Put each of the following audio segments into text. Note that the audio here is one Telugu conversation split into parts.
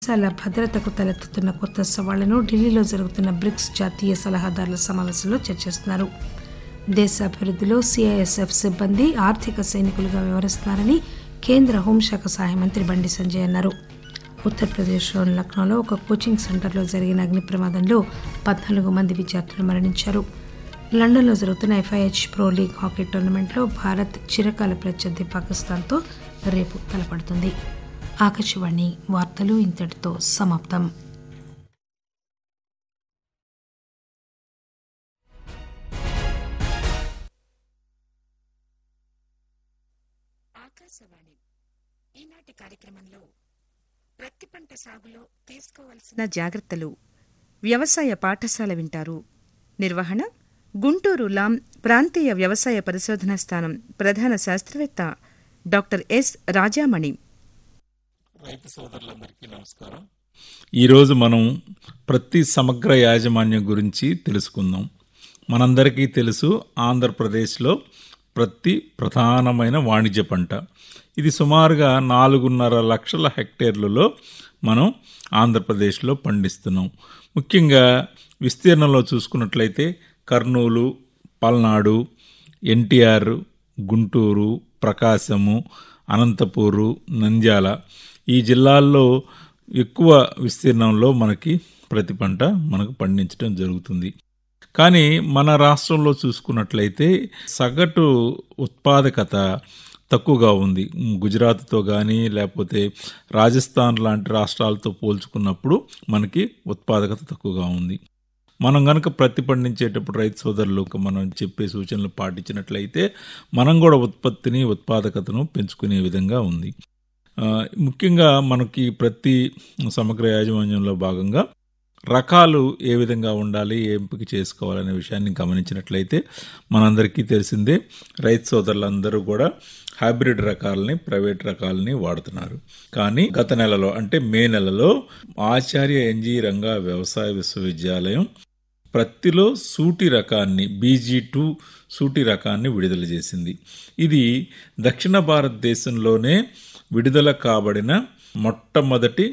దేశాల భద్రతకు తలెత్తుతున్న కొత్త సవాళ్లను ఢిల్లీలో జరుగుతున్న బ్రిక్స్ జాతీయ సలహాదారుల సమావేశంలో చర్చిస్తున్నారు దేశ అభివృద్దిలో సిఐఎస్ఎఫ్ సిబ్బంది ఆర్థిక సైనికులుగా వ్యవహరిస్తున్నారని కేంద్ర హోంశాఖ సహాయ మంత్రి బండి సంజయ్ అన్నారు ఉత్తరప్రదేశ్లోని లక్నోలో ఒక కోచింగ్ సెంటర్లో జరిగిన అగ్ని ప్రమాదంలో పద్నాలుగు మంది విద్యార్థులు మరణించారు లండన్లో జరుగుతున్న ఎఫ్ఐహెచ్ ప్రో లీగ్ హాకీ టోర్నమెంట్లో భారత్ చిరకాల ప్రత్యర్థి పాకిస్తాన్తో రేపు తలపడుతుంది ఆకాశవాణి వార్తలు ఇంతటితో సమాప్తం ఆకాశవాణి ఈనాటి కార్యక్రమంలో ప్రతి పంట సాగులో తీసుకోవలసిన జాగ్రత్తలు వ్యవసాయ పాఠశాల వింటారు నిర్వహణ గుంటూరు లాం ప్రాంతీయ వ్యవసాయ పరిశోధనా స్థానం ప్రధాన శాస్త్రవేత్త డాక్టర్ ఎస్ రాజామణి రైతు సోదరులందరికీ నమస్కారం ఈరోజు మనం ప్రతి సమగ్ర యాజమాన్యం గురించి తెలుసుకుందాం మనందరికీ తెలుసు ఆంధ్రప్రదేశ్లో ప్రతి ప్రధానమైన వాణిజ్య పంట ఇది సుమారుగా నాలుగున్నర లక్షల హెక్టేర్లలో మనం ఆంధ్రప్రదేశ్లో పండిస్తున్నాం ముఖ్యంగా విస్తీర్ణంలో చూసుకున్నట్లయితే కర్నూలు పల్నాడు ఎన్టీఆర్ గుంటూరు ప్రకాశము అనంతపూరు నంద్యాల ఈ జిల్లాల్లో ఎక్కువ విస్తీర్ణంలో మనకి ప్రతి పంట మనకు పండించడం జరుగుతుంది కానీ మన రాష్ట్రంలో చూసుకున్నట్లయితే సగటు ఉత్పాదకత తక్కువగా ఉంది గుజరాత్తో కానీ లేకపోతే రాజస్థాన్ లాంటి రాష్ట్రాలతో పోల్చుకున్నప్పుడు మనకి ఉత్పాదకత తక్కువగా ఉంది మనం కనుక ప్రతి పండించేటప్పుడు రైతు సోదరులకు మనం చెప్పే సూచనలు పాటించినట్లయితే మనం కూడా ఉత్పత్తిని ఉత్పాదకతను పెంచుకునే విధంగా ఉంది ముఖ్యంగా మనకి ప్రతి సమగ్ర యాజమాన్యంలో భాగంగా రకాలు ఏ విధంగా ఉండాలి ఎంపిక చేసుకోవాలనే విషయాన్ని గమనించినట్లయితే మనందరికీ తెలిసిందే రైతు సోదరులందరూ కూడా హైబ్రిడ్ రకాలని ప్రైవేట్ రకాలని వాడుతున్నారు కానీ గత నెలలో అంటే మే నెలలో ఆచార్య ఎన్జీ రంగా వ్యవసాయ విశ్వవిద్యాలయం ప్రత్తిలో సూటి రకాన్ని బీజీ టూ సూటి రకాన్ని విడుదల చేసింది ఇది దక్షిణ భారతదేశంలోనే విడుదల కాబడిన మొట్టమొదటి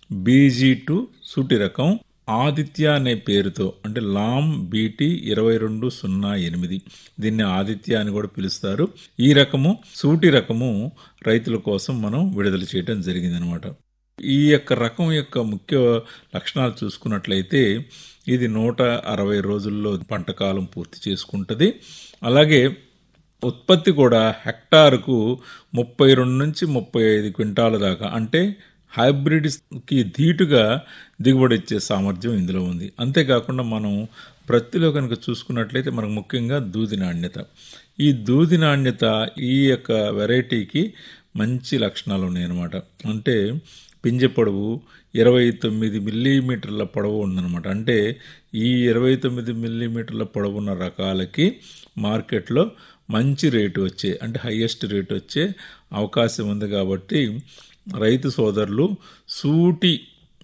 బీజీ టూ సూటి రకం ఆదిత్య అనే పేరుతో అంటే లామ్ బీటీ ఇరవై రెండు సున్నా ఎనిమిది దీన్ని ఆదిత్య అని కూడా పిలుస్తారు ఈ రకము సూటి రకము రైతుల కోసం మనం విడుదల చేయడం జరిగిందనమాట ఈ యొక్క రకం యొక్క ముఖ్య లక్షణాలు చూసుకున్నట్లయితే ఇది నూట అరవై రోజుల్లో పంటకాలం పూర్తి చేసుకుంటుంది అలాగే ఉత్పత్తి కూడా హెక్టారుకు ముప్పై రెండు నుంచి ముప్పై ఐదు క్వింటాల దాకా అంటే హైబ్రిడ్కి ధీటుగా దిగుబడి ఇచ్చే సామర్థ్యం ఇందులో ఉంది అంతేకాకుండా మనం ప్రత్తిలో కనుక చూసుకున్నట్లయితే మనకు ముఖ్యంగా దూది నాణ్యత ఈ దూది నాణ్యత ఈ యొక్క వెరైటీకి మంచి లక్షణాలు ఉన్నాయన్నమాట అంటే పింజ పొడవు ఇరవై తొమ్మిది మిల్లీమీటర్ల పొడవు ఉందన్నమాట అంటే ఈ ఇరవై తొమ్మిది మిల్లీమీటర్ల పొడవున్న రకాలకి మార్కెట్లో మంచి రేటు వచ్చే అంటే హయ్యెస్ట్ రేటు వచ్చే అవకాశం ఉంది కాబట్టి రైతు సోదరులు సూటి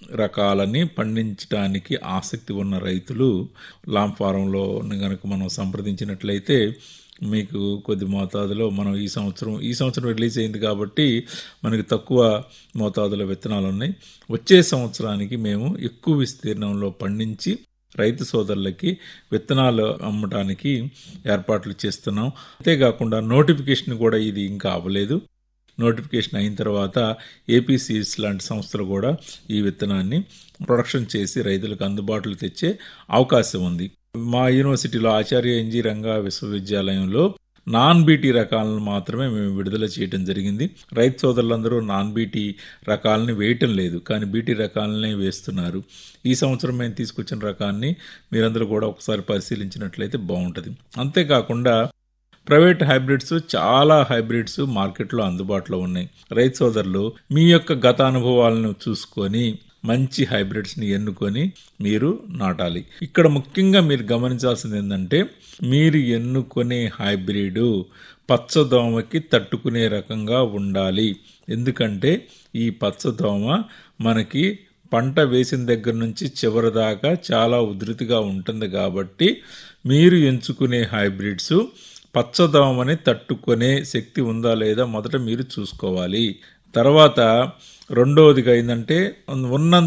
రకాలని పండించడానికి ఆసక్తి ఉన్న రైతులు లాంగ్ ఫారంలో కనుక మనం సంప్రదించినట్లయితే మీకు కొద్ది మోతాదులో మనం ఈ సంవత్సరం ఈ సంవత్సరం రిలీజ్ అయింది కాబట్టి మనకి తక్కువ మోతాదులో విత్తనాలు ఉన్నాయి వచ్చే సంవత్సరానికి మేము ఎక్కువ విస్తీర్ణంలో పండించి రైతు సోదరులకి విత్తనాలు అమ్మటానికి ఏర్పాట్లు చేస్తున్నాం అంతేకాకుండా నోటిఫికేషన్ కూడా ఇది ఇంకా అవ్వలేదు నోటిఫికేషన్ అయిన తర్వాత ఏపీసీఎస్ లాంటి సంస్థలు కూడా ఈ విత్తనాన్ని ప్రొడక్షన్ చేసి రైతులకు అందుబాటులో తెచ్చే అవకాశం ఉంది మా యూనివర్సిటీలో ఆచార్య ఎన్జీ రంగా విశ్వవిద్యాలయంలో నాన్ బీటీ రకాలను మాత్రమే మేము విడుదల చేయడం జరిగింది రైతు సోదరులందరూ నాన్ బీటీ రకాలని వేయటం లేదు కానీ బీటీ రకాలనే వేస్తున్నారు ఈ సంవత్సరం మేము తీసుకొచ్చిన రకాన్ని మీరందరూ కూడా ఒకసారి పరిశీలించినట్లయితే బాగుంటుంది అంతేకాకుండా ప్రైవేట్ హైబ్రిడ్స్ చాలా హైబ్రిడ్స్ మార్కెట్లో అందుబాటులో ఉన్నాయి రైతు సోదరులు మీ యొక్క గత అనుభవాలను చూసుకొని మంచి హైబ్రిడ్స్ని ఎన్నుకొని మీరు నాటాలి ఇక్కడ ముఖ్యంగా మీరు గమనించాల్సింది ఏంటంటే మీరు ఎన్నుకునే హైబ్రిడ్ పచ్చదోమకి తట్టుకునే రకంగా ఉండాలి ఎందుకంటే ఈ పచ్చదోమ మనకి పంట వేసిన దగ్గర నుంచి చివరి దాకా చాలా ఉధృతిగా ఉంటుంది కాబట్టి మీరు ఎంచుకునే హైబ్రిడ్స్ పచ్చదోమని తట్టుకునే శక్తి ఉందా లేదా మొదట మీరు చూసుకోవాలి తర్వాత రెండవదిగా ఏంటంటే ఉన్నంత